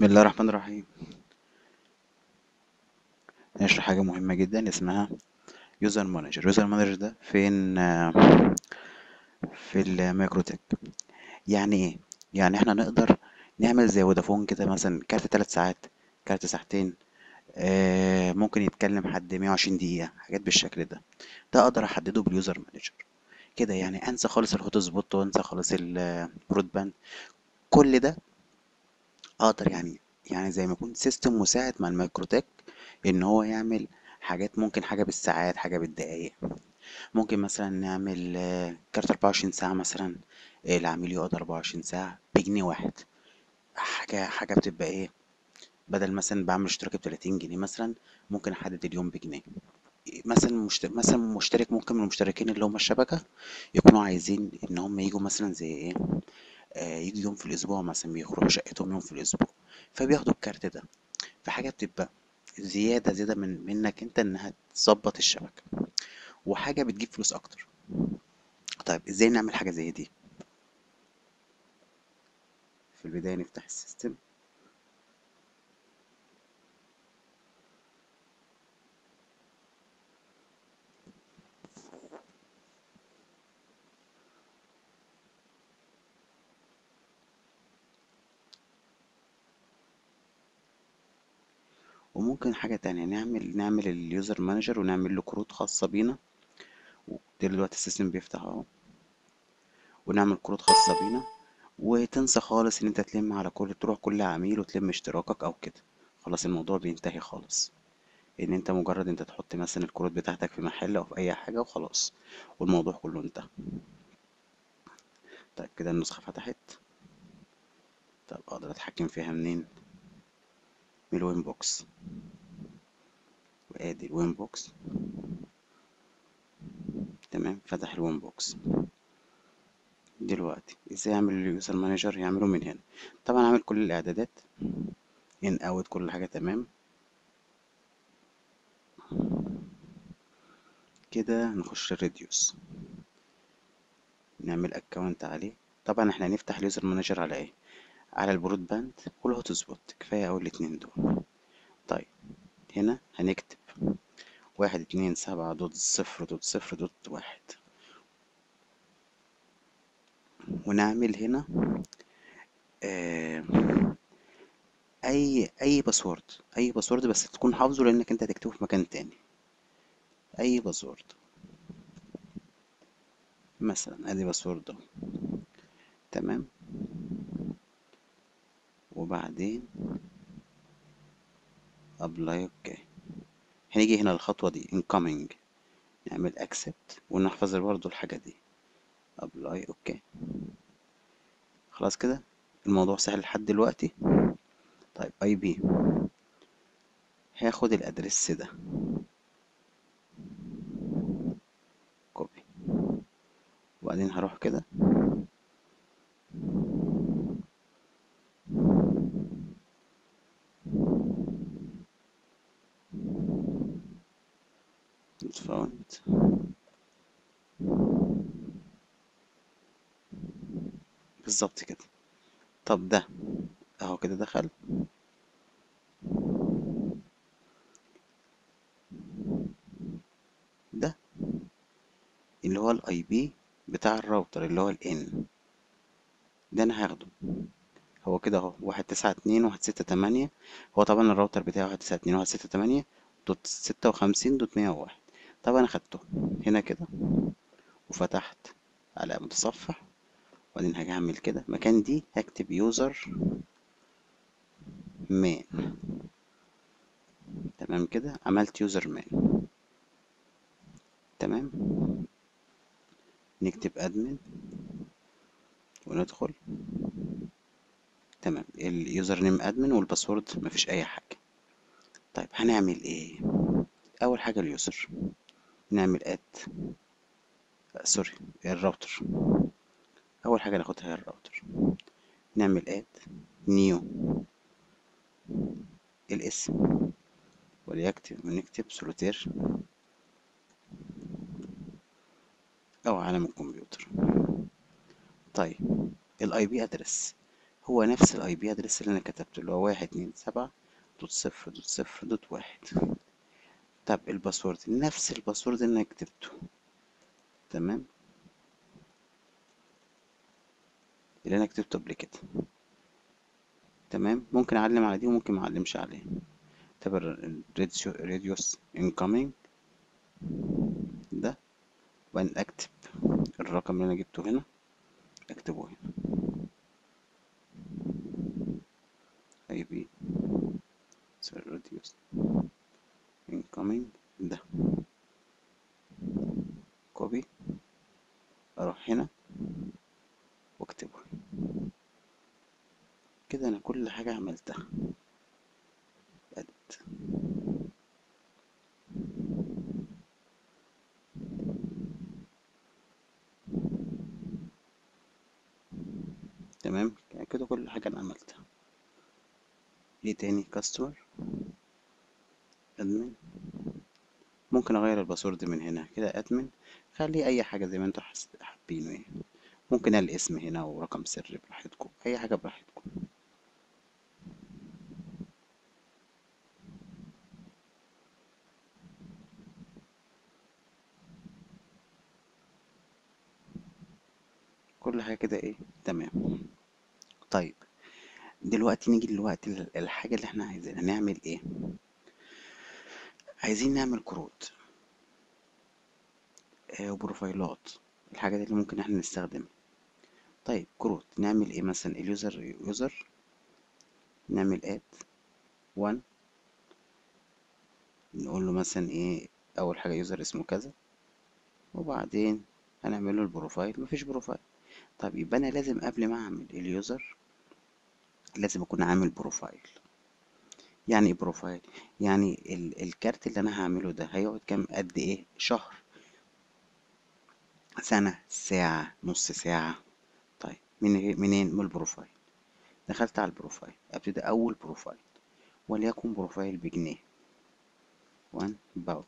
بسم الله الرحمن الرحيم نشرح حاجة مهمة جدا اسمها يوزر مانجر يوزر مانجر ده فين آه، في الميكروتك يعني ايه يعني احنا نقدر نعمل زي فودافون كده مثلا كارت ثلاث ساعات كارت ساعتين آه، ممكن يتكلم حد 120 دقيقة حاجات بالشكل ده ده اقدر احدده باليوزر مانجر كده يعني انسى خالص الهوت سبوت وانسى خالص البرود باند كل ده اقدر يعني يعني زي ما يكون سيستم مساعد مع الميكروتك ان هو يعمل حاجات ممكن حاجة بالساعات حاجة بالدقايق ممكن مثلا نعمل آه، كارت 24 ساعة مثلا آه، العميل يقعد 24 ساعة بجنيه واحد حاجة حاجة بتبقى ايه بدل مثلا بعمل اشتراك ب 30 جنيه مثلا ممكن احدد اليوم بجنيه مثلا مشت... مثلا مشترك ممكن من المشتركين اللي هم الشبكة يكونوا عايزين ان هم يجوا مثلا زي ايه آه يجوا يوم في الاسبوع مثلا بيخرجوا شقتهم يوم في الاسبوع فبياخدوا الكارت ده فحاجة بتبقى زيادة زيادة من منك انت انها تظبط الشبكة وحاجة بتجيب فلوس اكتر طيب ازاي نعمل حاجة زي دي في البداية نفتح السيستم وممكن حاجة تانية نعمل نعمل اليوزر مانجر ونعمل له كروت خاصة بينا دلوقتي السيستم بيفتح اهو ونعمل كروت خاصة بينا وتنسى خالص ان انت تلم على كل تروح كل عميل وتلم اشتراكك او كده خلاص الموضوع بينتهي خالص ان انت مجرد انت تحط مثلا الكروت بتاعتك في محل او في اي حاجة وخلاص والموضوع كله انتهى طيب كده النسخة فتحت طب اقدر اتحكم فيها منين من الوين بوكس وادي الوين بوكس تمام فتح الوين بوكس دلوقتي ازاي اعمل اليوزر مانجر يعمله من هنا طبعا اعمل كل الاعدادات ان اوت كل حاجة تمام كده نخش الريديوس نعمل اكونت عليه طبعا احنا هنفتح اليوزر مانجر على ايه على البرود باند والهوت سبوت كفايه اول الاتنين دول طيب هنا هنكتب واحد اتنين سبعة دوت صفر دوت صفر دوت واحد ونعمل هنا آه اي اي باسورد اي باسورد بس تكون حافظه لانك انت هتكتبه في مكان تاني اي باسورد مثلا ادي باسورد اهو تمام وبعدين ابلاي اوكي هنيجي هنا الخطوة دي incoming نعمل accept ونحفظ برضو الحاجة دي ابلاي اوكي خلاص كده الموضوع سهل لحد دلوقتي طيب اي بي هاخد الادرس ده كوبي وبعدين هروح كده not found بالظبط كده طب ده اهو كده دخل ده اللي هو الاي بي بتاع الراوتر اللي هو الان ده انا هاخده هو كده اهو واحد تسعة اتنين واحد ستة تمانية هو طبعا الراوتر بتاعي واحد تسعة اتنين واحد ستة تمانية دوت ستة وخمسين دوت مية وواحد طبعا انا خدته هنا كده وفتحت على متصفح وبعدين هاجي اعمل كده مكان دي هكتب يوزر مان تمام كده عملت يوزر مان تمام نكتب ادمن وندخل تمام اليوزر نيم ادمن والباسورد مفيش اي حاجه طيب هنعمل ايه اول حاجه اليوزر نعمل اد سوري الراوتر اول حاجه ناخدها هي الراوتر نعمل اد نيو الاسم وليكتب ونكتب سولوتير او عالم الكمبيوتر طيب الاي بي ادرس هو نفس الاي بي ادرس اللي انا كتبته اللي هو واحد اتنين سبعة دوت صفر دوت صفر دوت واحد طب الباسورد نفس الباسورد اللي انا كتبته تمام اللي انا كتبته قبل كده تمام ممكن اعلم على دي وممكن ما اعلمش عليه طب الراديوس انكoming ده وبعدين اكتب الرقم اللي انا جبته هنا اكتبه هنا اي بي راديوس incoming ده كوبي اروح هنا واكتبه كده انا كل حاجة عملتها edit تمام يعني كده كل حاجة انا عملتها ايه تاني كاستمر ادمن ممكن اغير الباسورد من هنا كده ادمن خليه اي حاجة زي ما انتوا حس- حابينه يعني ممكن الاسم هنا ورقم سر براحتكم اي حاجة براحتكم كل حاجة كده ايه تمام طيب دلوقتي نيجي دلوقتي ال- الحاجة اللي احنا عايزينها نعمل ايه عايزين نعمل كروت آه، وبروفايلات الحاجات اللي ممكن احنا نستخدمها طيب كروت نعمل ايه مثلا اليوزر يوزر نعمل اد 1 نقول له مثلا ايه اول حاجة يوزر اسمه كذا وبعدين هنعمل له البروفايل مفيش بروفايل طيب يبقى انا لازم قبل ما اعمل اليوزر لازم اكون عامل بروفايل يعني ايه بروفايل يعني ال الكارت اللي انا هعمله ده هيقعد كام قد ايه شهر سنة ساعة نص ساعة طيب من منين من البروفايل دخلت على البروفايل ابتدي اول بروفايل وليكن بروفايل بجنيه 1 باوند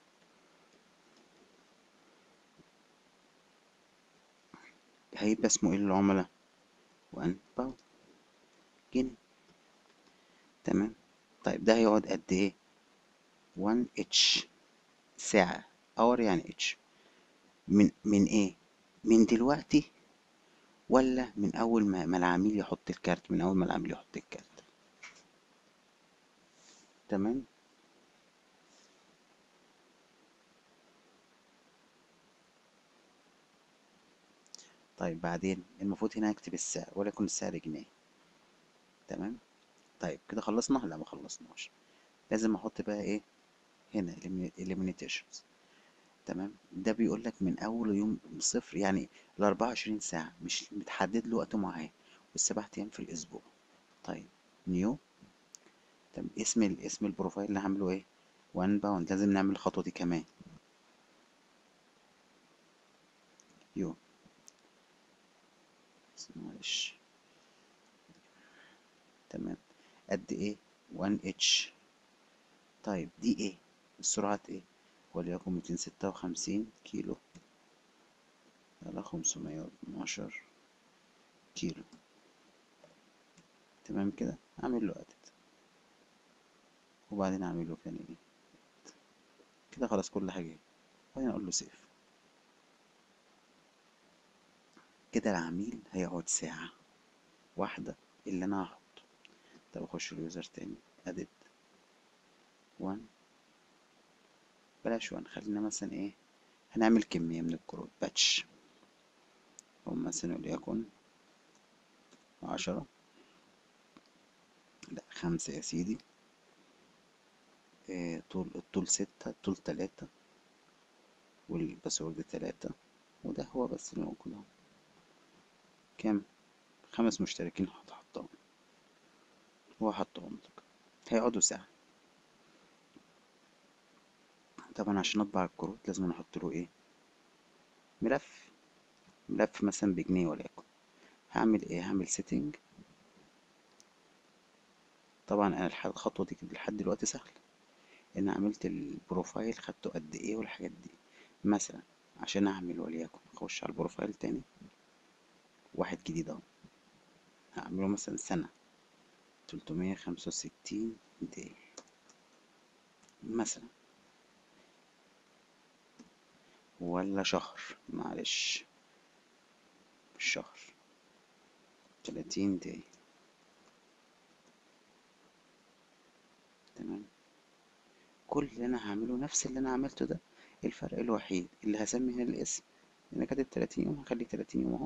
هيبقى اسمه ايه للعملاء 1 باوند جنيه تمام طيب ده هيقعد قد ايه 1 اتش ساعة اور يعني اتش من من ايه من دلوقتي ولا من اول ما, ما العميل يحط الكارت من اول ما العميل يحط الكارت تمام طيب بعدين المفروض هنا اكتب السعر وليكن السعر جنيه تمام طيب كده خلصنا لا ما خلصناش لازم احط بقى ايه هنا eliminations تمام ده بيقول لك من اول يوم صفر يعني ال 24 ساعة مش متحدد له وقت معين والسبع ايام في الاسبوع طيب نيو طب اسم ال- اسم البروفايل اللي هعمله ايه 1 باوند لازم نعمل الخطوة دي كمان يو بس معلش تمام قد ايه 1 اتش طيب دي ايه السرعة ايه وليكن 256 كيلو على 512 كيلو تمام كده اعمل له ادت وبعدين اعمل له تاني ايه كده خلاص كل حاجة وبعدين اقول له سيف كده العميل هيقعد ساعة واحدة اللي انا هحطه طب اخش اليوزر تاني ادت 1 بلاش 1 خلينا مثلا ايه هنعمل كمية من الكروت باتش او مثلا وليكن عشرة لا خمسة يا سيدي إيه طول الطول ستة الطول تلاتة والباسورد تلاتة وده هو بس اللي موجود اهو كام خمس مشتركين هتحطهم هو حطهم لك هيقعدوا ساعة طبعا عشان اطبع الكروت لازم نحط له ايه ملف ملف مثلا بجنيه وليكن هعمل ايه هعمل سيتنج طبعا انا الح- الخطوة دي كده لحد دلوقتي سهلة ان عملت البروفايل خدته قد ايه والحاجات دي مثلا عشان اعمل وليكن اخش على البروفايل تاني واحد جديد اهو هعمله مثلا سنة تلتمية خمسة وستين دي مثلا ولا شهر معلش مش شهر تلاتين دي تمام كل اللي انا هعمله نفس اللي انا عملته ده الفرق الوحيد اللي هسمي هنا الاسم انا كاتب تلاتين يوم هخليه تلاتين يوم اهو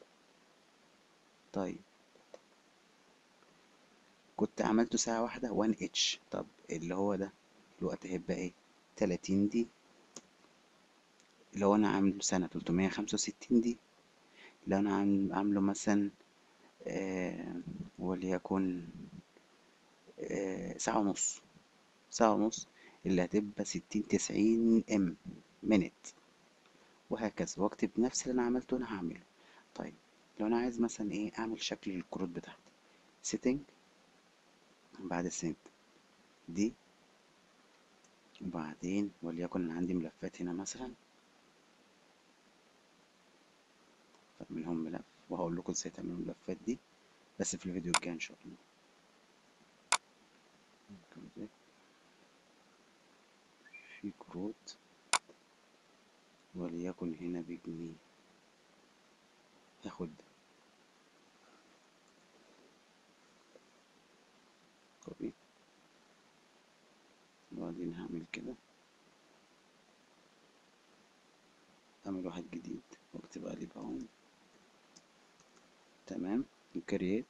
طيب كنت عملته ساعة واحدة 1 اتش طب اللي هو ده الوقت هيبقى ايه تلاتين دي لو انا عامله سنة تلتمية خمسة وستين دي لو انا عام- عامله مثلا آه وليكن آه ساعة ونص ساعة ونص اللي هتبقى ستين تسعين ام منت وهكذا واكتب نفس اللي انا عملته انا هعمله طيب لو انا عايز مثلا ايه اعمل شكل الكروت بتاعتي سيتنج بعد السنت دي وبعدين وليكن أنا عندي ملفات هنا مثلا منهم ملف وهقول لكم ازاي تعملوا الملفات دي بس في الفيديو الجاي ان شاء الله في كروت وليكن هنا بجنيه هاخد كوبي وبعدين هعمل كده اعمل واحد جديد واكتب عليه باوند تمام وكرييت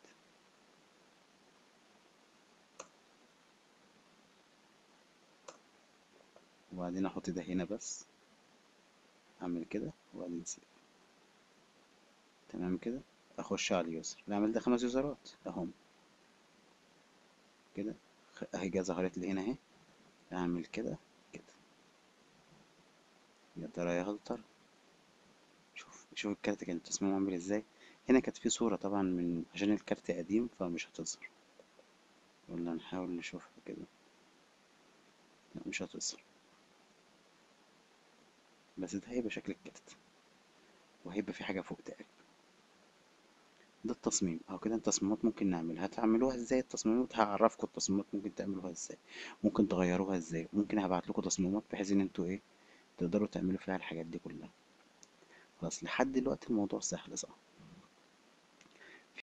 وبعدين احط ده هنا بس اعمل كده وبعدين سيف تمام كده اخش على اليوزر نعمل ده خمس يوزرات اهم كده خ- اهي جا ظهرت لي هنا اهي اعمل كده كده يا ترى يا هل ترى شوف شوف الكارت كان تصميمه عامل ازاي هنا كانت في صورة طبعا من عشان الكارت قديم فمش هتظهر ولا نحاول نشوفها كده لا مش هتظهر بس ده هيبقى شكل الكارت وهيبقى في حاجة فوق تقريبا ده التصميم او كده التصميمات ممكن نعملها هتعملوها ازاي التصميمات هعرفكم التصميمات ممكن تعملوها ازاي ممكن تغيروها ازاي ممكن هبعت لكم تصميمات بحيث ان انتوا ايه تقدروا تعملوا فيها الحاجات دي كلها خلاص لحد دلوقتي الموضوع سهل صح